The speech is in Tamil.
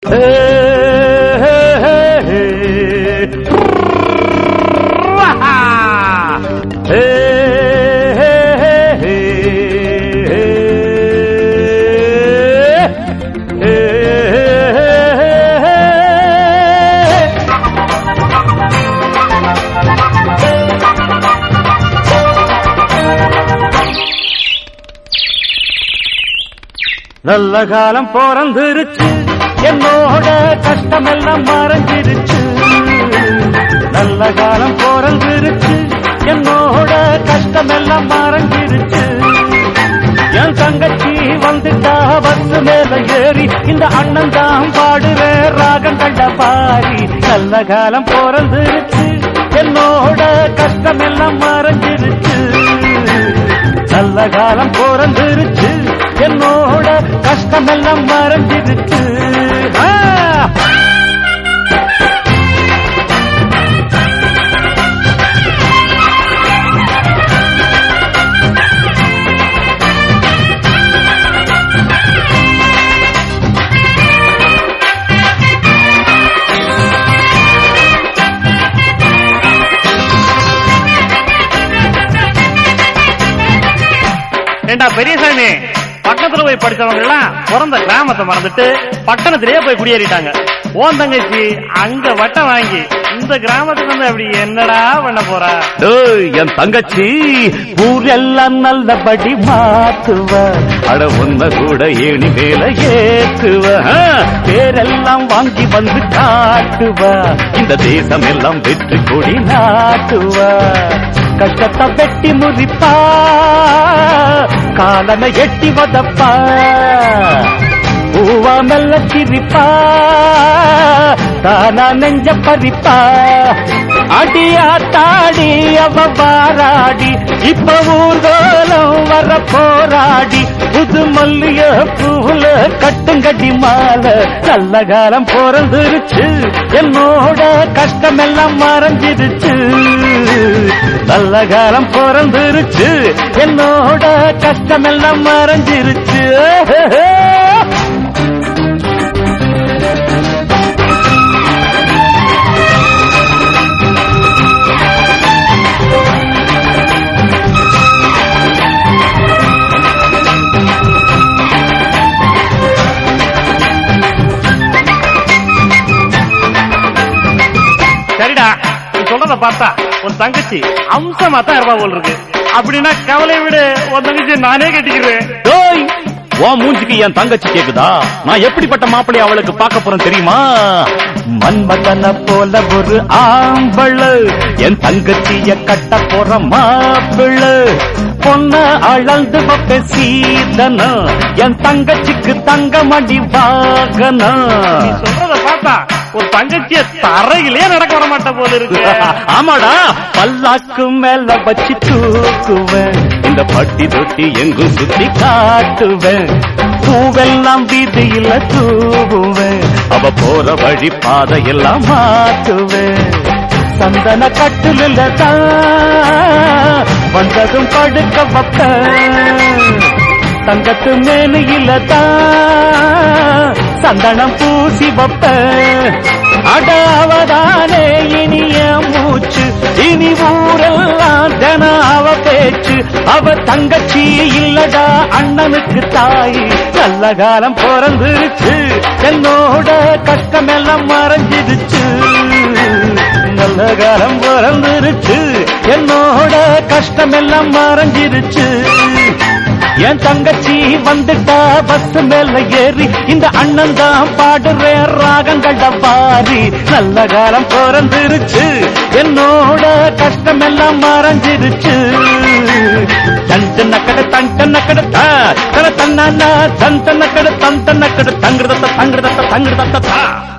நல்ல காலம் பிறந்துருச்சு என்னோட கஷ்டமெல்லாம் மறைஞ்சிருச்சு நல்ல காலம் பிறந்துருச்சு என்னோட கஷ்டமெல்லாம் மறைஞ்சிருச்சு என் தங்கச்சி வந்துட்டா பஸ் மேல ஏறி இந்த அண்ணன் தான் பாடுற ராகம் கண்ட பாரி நல்ல காலம் பிறந்துருச்சு என்னோட கஷ்டமெல்லாம் மறைஞ்சிருச்சு நல்ல காலம் பிறந்துருச்சு என்னோட கஷ்டமெல்லாம் மறைஞ்சிருச்சு ஆ! ஏண்டா பெரியசாமி பக்கத்துல போய் படிச்சவங்க எல்லாம் பிறந்த கிராமத்தை மறந்துட்டு பட்டணத்திலேயே போய் குடியேறிட்டாங்க ஓன் தங்கச்சி அங்க வட்டம் வாங்கி இந்த கிராமத்துக்கு வந்து அப்படி என்னடா பண்ண போறா டேய், என் தங்கச்சி ஊரெல்லாம் நல்லபடி மாத்துவ அட உன்ன கூட ஏணி மேல ஏத்துவ ஆ, பேரெல்லாம் வாங்கி வந்து காட்டுவ இந்த தேசம் எல்லாம் வெற்றி கொடி நாட்டுவ கஷ்டத்தை வெட்டி முறிப்பா காலனை எட்டி வதப்பா பூவா மெல்ல சிரிப்பா தானா நெஞ்ச பறிப்பா அடியா தாடி அவ பாராடி இப்ப ஊர்கோலம் வர போராடி புது மல்லிய பூவுல கட்டுங்கடி மாலை நல்ல காலம் பிறந்துருச்சு என்னோட கஷ்டமெல்லாம் மறைஞ்சிருச்சு நல்ல காலம் பிறந்துருச்சு என்னோட கஷ்டமெல்லாம் மறைஞ்சிருச்சு சரிடா நீ சொல்றத பார்த்தா உன் தங்கச்சி அம்சமா தான் இருப்பா போல் இருக்கு அப்படின்னா கவலை விடு உன் தங்கச்சி நானே கட்டிக்கிறேன் டேய் உன் மூஞ்சிக்கு என் தங்கச்சி கேக்குதா நான் எப்படிப்பட்ட மாப்பிள்ளை அவளுக்கு பார்க்க போறேன் தெரியுமா மன்மதன போல ஒரு ஆம்பள என் தங்கச்சிய கட்ட போற மாப்பிள்ள பொண்ண அளந்து பக்க சீதனம் என் தங்கச்சிக்கு தங்கமடி வாகனம் சொல்றத பார்த்தா ஒரு தங்கச்சிய தரையிலே நடக்க வர மாட்ட போல இருக்கு ஆமாடா பல்லாக்கு மேல வச்சு தூக்குவேன் இந்த பட்டி தொட்டி எங்கும் சுத்தி காட்டுவேன் பூவெல்லாம் வீதியில தூவுவேன் அவ போற வழி பாதையெல்லாம் மாத்துவேன் சந்தன கட்டுல தான் வந்ததும் படுக்க வைப்பேன் தங்கத்து மேலையில தான் சந்தனம் பூசி வைப்பேன் அடாவதானே இனிய மூச்சு இனி ஊரெல்லாம் தின அவ பேச்சு அவ தங்கச்சி இல்லடா அண்ணனுக்கு தாய் நல்ல காலம் பிறந்துருச்சு என்னோட கஷ்டமெல்லாம் மறைஞ்சிருச்சு நல்ல காலம் பிறந்துருச்சு என்னோட கஷ்டமெல்லாம் மறைஞ்சிருச்சு என் தங்கச்சி வந்துட்டா பஸ் மேல ஏறி இந்த அண்ணன் தான் பாடுற ராகங்கள்ட பாரி நல்ல காலம் பிறந்துருச்சு என்னோட கஷ்டம் எல்லாம் மறைஞ்சிருச்சு தண்டு நக்கட தண்டு நக்கட தன தன்னா தன் தன்னக்கட தன் தன்னக்கட தங்கிருதத்த தங்கிருதத்த தங்கிருதத்த